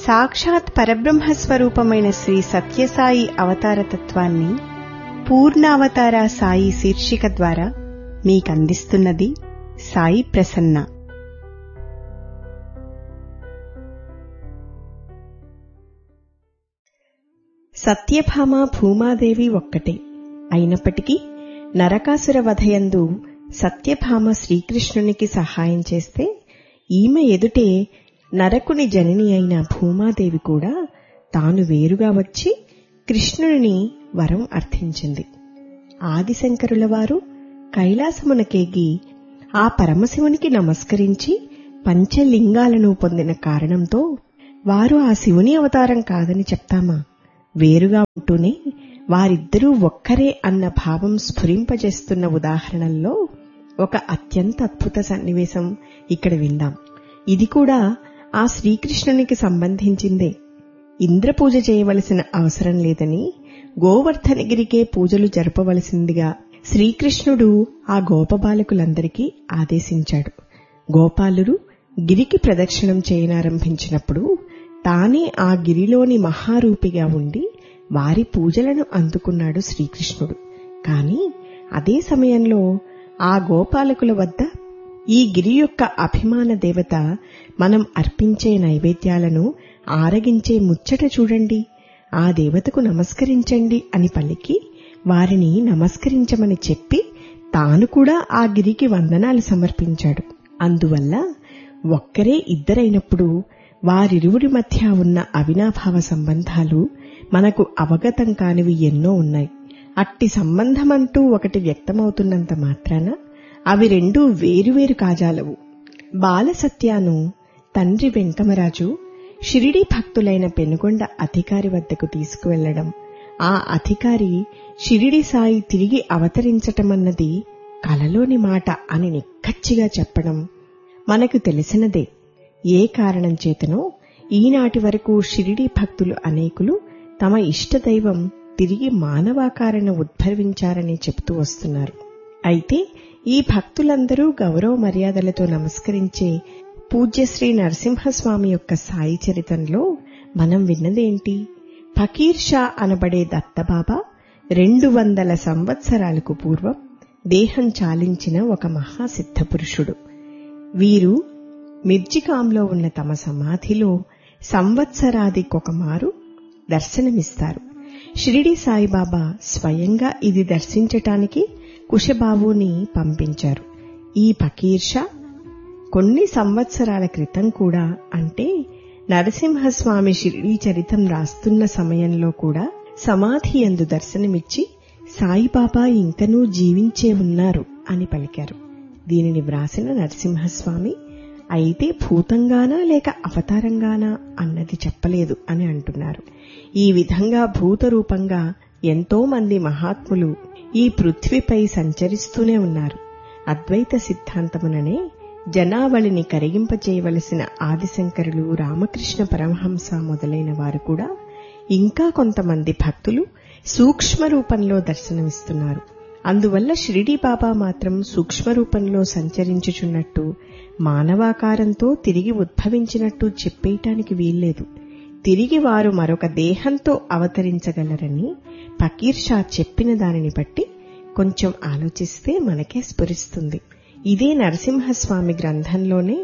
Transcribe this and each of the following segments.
సాక్షాత్ పరబ్రహ్మ స్వరూపమైన శ్రీ సత్యసాయి అవతారతత్వాన్ని పూర్ణావతార సాయి శీర్షిక ద్వారా మీకందిస్తున్నది సాయి ప్రసన్న సత్యభామ భూమాదేవి ఒక్కటే అయినప్పటికీ నరకాసుర వధయందు సత్యభామ శ్రీకృష్ణునికి సహాయం చేస్తే ఈమె ఎదుటే నరకుని జనని అయిన భూమాదేవి కూడా తాను వేరుగా వచ్చి కృష్ణుని వరం అర్థించింది ఆదిశంకరుల వారు కైలాసమునకేగి ఆ పరమశివునికి నమస్కరించి పంచలింగాలను పొందిన కారణంతో వారు ఆ శివుని అవతారం కాదని చెప్తామా వేరుగా ఉంటూనే వారిద్దరూ ఒక్కరే అన్న భావం స్ఫురింపజేస్తున్న ఉదాహరణల్లో ఒక అత్యంత అద్భుత సన్నివేశం ఇక్కడ విందాం ఇది కూడా ఆ శ్రీకృష్ణునికి సంబంధించిందే ఇంద్రపూజ చేయవలసిన అవసరం లేదని గోవర్ధనగిరికే పూజలు జరపవలసిందిగా శ్రీకృష్ణుడు ఆ గోపబాలకులందరికీ ఆదేశించాడు గోపాలురు గిరికి ప్రదక్షిణం చేయనారంభించినప్పుడు తానే ఆ గిరిలోని మహారూపిగా ఉండి వారి పూజలను అందుకున్నాడు శ్రీకృష్ణుడు కాని అదే సమయంలో ఆ గోపాలకుల వద్ద ఈ గిరి యొక్క అభిమాన దేవత మనం అర్పించే నైవేద్యాలను ఆరగించే ముచ్చట చూడండి ఆ దేవతకు నమస్కరించండి అని పలికి వారిని నమస్కరించమని చెప్పి తాను కూడా ఆ గిరికి వందనాలు సమర్పించాడు అందువల్ల ఒక్కరే ఇద్దరైనప్పుడు వారిరువురి మధ్య ఉన్న అవినాభావ సంబంధాలు మనకు అవగతం కానివి ఎన్నో ఉన్నాయి అట్టి సంబంధమంటూ ఒకటి వ్యక్తమవుతున్నంత మాత్రాన అవి రెండూ వేరువేరు కాజాలవు బాలసత్యాను తండ్రి వెంకమరాజు షిరిడీ భక్తులైన పెనుగొండ అధికారి వద్దకు తీసుకువెళ్లడం ఆ అధికారి షిరిడి సాయి తిరిగి అవతరించటమన్నది కలలోని మాట అని నిక్కచ్చిగా చెప్పడం మనకు తెలిసినదే ఏ కారణం చేతనో ఈనాటి వరకు షిరిడీ భక్తులు అనేకులు తమ ఇష్టదైవం తిరిగి మానవాకారణ ఉద్భవించారని చెబుతూ వస్తున్నారు అయితే ఈ భక్తులందరూ గౌరవ మర్యాదలతో నమస్కరించే పూజ్యశ్రీ నరసింహస్వామి యొక్క సాయి చరితంలో మనం విన్నదేంటి ఫకీర్ షా అనబడే దత్తబాబా రెండు వందల సంవత్సరాలకు పూర్వం దేహం చాలించిన ఒక మహాసిద్ధ పురుషుడు వీరు మిర్జికాంలో ఉన్న తమ సమాధిలో సంవత్సరాదికొకమారు దర్శనమిస్తారు షిరిడి సాయిబాబా స్వయంగా ఇది దర్శించటానికి కుషబాబుని పంపించారు ఈ ఫకీర్షా కొన్ని సంవత్సరాల క్రితం కూడా అంటే నరసింహస్వామి షిరిడీ చరితం రాస్తున్న సమయంలో కూడా సమాధి ఎందు దర్శనమిచ్చి సాయిబాబా ఇంకనూ జీవించే ఉన్నారు అని పలికారు దీనిని వ్రాసిన నరసింహస్వామి అయితే భూతంగానా లేక అవతారంగానా అన్నది చెప్పలేదు అని అంటున్నారు ఈ విధంగా భూత రూపంగా ఎంతో మంది మహాత్ములు ఈ పృథ్వీపై సంచరిస్తూనే ఉన్నారు అద్వైత సిద్ధాంతముననే జనావళిని కరిగింపచేయవలసిన ఆదిశంకరులు రామకృష్ణ పరమహంస మొదలైన వారు కూడా ఇంకా కొంతమంది భక్తులు సూక్ష్మ రూపంలో దర్శనమిస్తున్నారు అందువల్ల షిరిడీ బాబా మాత్రం సూక్ష్మ రూపంలో సంచరించుచున్నట్టు మానవాకారంతో తిరిగి ఉద్భవించినట్టు చెప్పేయటానికి వీల్లేదు తిరిగి వారు మరొక దేహంతో అవతరించగలరని ఫకీర్ షా చెప్పిన దానిని బట్టి కొంచెం ఆలోచిస్తే మనకే స్ఫురిస్తుంది ఇదే నరసింహస్వామి గ్రంథంలోనే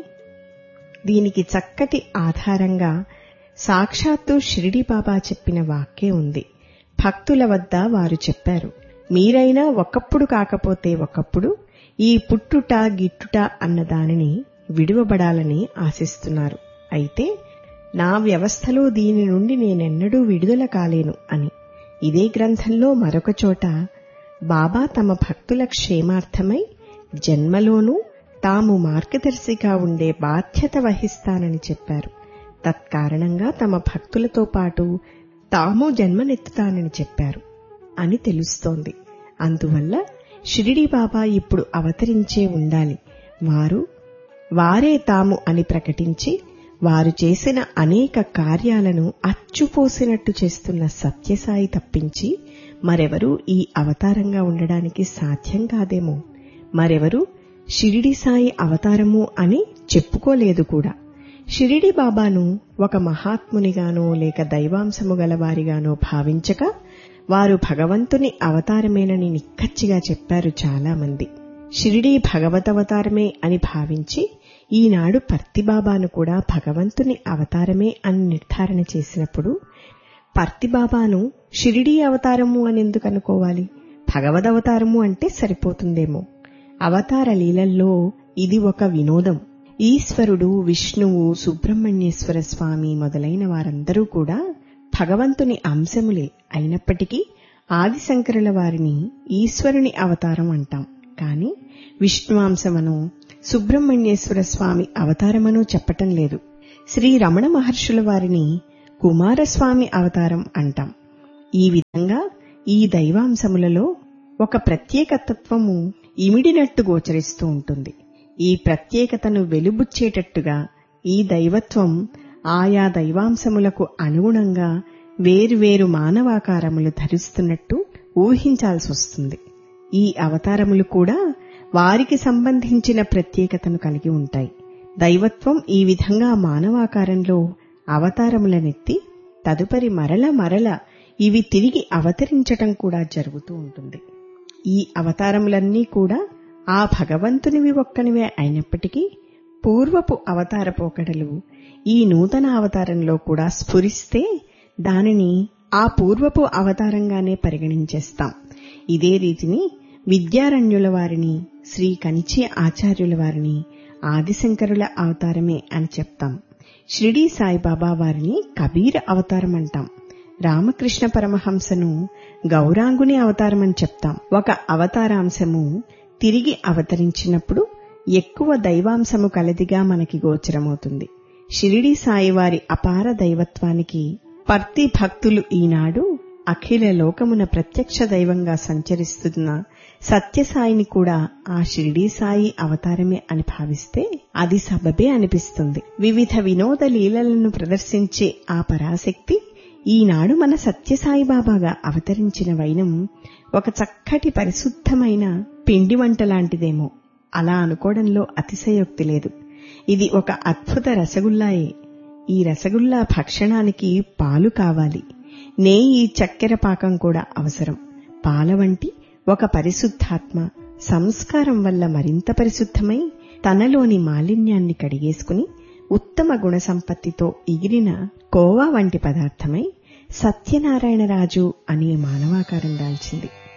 దీనికి చక్కటి ఆధారంగా సాక్షాత్తు షిరిడి బాబా చెప్పిన వాక్యే ఉంది భక్తుల వద్ద వారు చెప్పారు మీరైనా ఒకప్పుడు కాకపోతే ఒకప్పుడు ఈ పుట్టుట గిట్టుట అన్న దానిని విడువబడాలని ఆశిస్తున్నారు అయితే నా వ్యవస్థలో దీని నుండి నేనెన్నడూ విడుదల కాలేను అని ఇదే గ్రంథంలో మరొక చోట బాబా తమ భక్తుల క్షేమార్థమై జన్మలోనూ తాము మార్గదర్శిగా ఉండే బాధ్యత వహిస్తానని చెప్పారు తత్కారణంగా తమ భక్తులతో పాటు తాము జన్మనెత్తుతానని చెప్పారు అని తెలుస్తోంది అందువల్ల షిరిడి బాబా ఇప్పుడు అవతరించే ఉండాలి వారు వారే తాము అని ప్రకటించి వారు చేసిన అనేక కార్యాలను అచ్చుపోసినట్టు చేస్తున్న సత్యసాయి తప్పించి మరెవరూ ఈ అవతారంగా ఉండడానికి సాధ్యం కాదేమో మరెవరూ షిరిడి సాయి అవతారము అని చెప్పుకోలేదు కూడా షిరిడి బాబాను ఒక మహాత్మునిగానో లేక దైవాంశము గలవారిగానో భావించక వారు భగవంతుని అవతారమేనని నిక్కచ్చిగా చెప్పారు చాలామంది షిరిడి భగవతవతారమే అని భావించి ఈనాడు పర్తిబాబాను కూడా భగవంతుని అవతారమే అని నిర్ధారణ చేసినప్పుడు పర్తిబాబాను షిరిడి అవతారము అని ఎందుకు అనుకోవాలి భగవదవతారము అంటే సరిపోతుందేమో అవతార లీలల్లో ఇది ఒక వినోదం ఈశ్వరుడు విష్ణువు సుబ్రహ్మణ్యేశ్వర స్వామి మొదలైన వారందరూ కూడా భగవంతుని అంశములే అయినప్పటికీ ఆదిశంకరుల వారిని ఈశ్వరుని అవతారం అంటాం కాని విష్ణువాంశమనో సుబ్రహ్మణ్యేశ్వర స్వామి అవతారమనో చెప్పటం లేదు శ్రీ రమణ మహర్షుల వారిని కుమారస్వామి అవతారం అంటాం ఈ విధంగా ఈ దైవాంశములలో ఒక ప్రత్యేకతత్వము ఇమిడినట్టు గోచరిస్తూ ఉంటుంది ఈ ప్రత్యేకతను వెలుబుచ్చేటట్టుగా ఈ దైవత్వం ఆయా దైవాంశములకు అనుగుణంగా వేరువేరు మానవాకారములు ధరిస్తున్నట్టు ఊహించాల్సి వస్తుంది ఈ అవతారములు కూడా వారికి సంబంధించిన ప్రత్యేకతను కలిగి ఉంటాయి దైవత్వం ఈ విధంగా మానవాకారంలో అవతారములనెత్తి తదుపరి మరల మరల ఇవి తిరిగి అవతరించటం కూడా జరుగుతూ ఉంటుంది ఈ అవతారములన్నీ కూడా ఆ భగవంతునివి ఒక్కనివే అయినప్పటికీ పూర్వపు అవతార పోకడలు ఈ నూతన అవతారంలో కూడా స్ఫురిస్తే దానిని ఆ పూర్వపు అవతారంగానే పరిగణించేస్తాం ఇదే రీతిని విద్యారణ్యుల వారిని శ్రీ కనిచి ఆచార్యుల వారిని ఆదిశంకరుల అవతారమే అని చెప్తాం షిరిడీ సాయిబాబా వారిని కబీర అవతారం అంటాం రామకృష్ణ పరమహంసను గౌరాంగుని అవతారం అని చెప్తాం ఒక అవతారాంశము తిరిగి అవతరించినప్పుడు ఎక్కువ దైవాంశము కలదిగా మనకి గోచరమవుతుంది షిరిడి సాయి వారి అపార దైవత్వానికి పర్తి భక్తులు ఈనాడు అఖిల లోకమున ప్రత్యక్ష దైవంగా సంచరిస్తున్న సత్యసాయిని కూడా ఆ షిరిడీ సాయి అవతారమే అని భావిస్తే అది సబబే అనిపిస్తుంది వివిధ వినోద లీలలను ప్రదర్శించే ఆ పరాశక్తి ఈనాడు మన సత్యసాయిబాబాగా అవతరించిన వైనం ఒక చక్కటి పరిశుద్ధమైన పిండి వంట లాంటిదేమో అలా అనుకోవడంలో అతిశయోక్తి లేదు ఇది ఒక అద్భుత రసగుల్లాయే ఈ రసగుల్లా భక్షణానికి పాలు కావాలి నెయ్యి చక్కెర పాకం కూడా అవసరం పాల వంటి ఒక పరిశుద్ధాత్మ సంస్కారం వల్ల మరింత పరిశుద్ధమై తనలోని మాలిన్యాన్ని కడిగేసుకుని ఉత్తమ గుణ సంపత్తితో ఎగిరిన కోవా వంటి పదార్థమై సత్యనారాయణరాజు అనే మానవాకారం దాల్చింది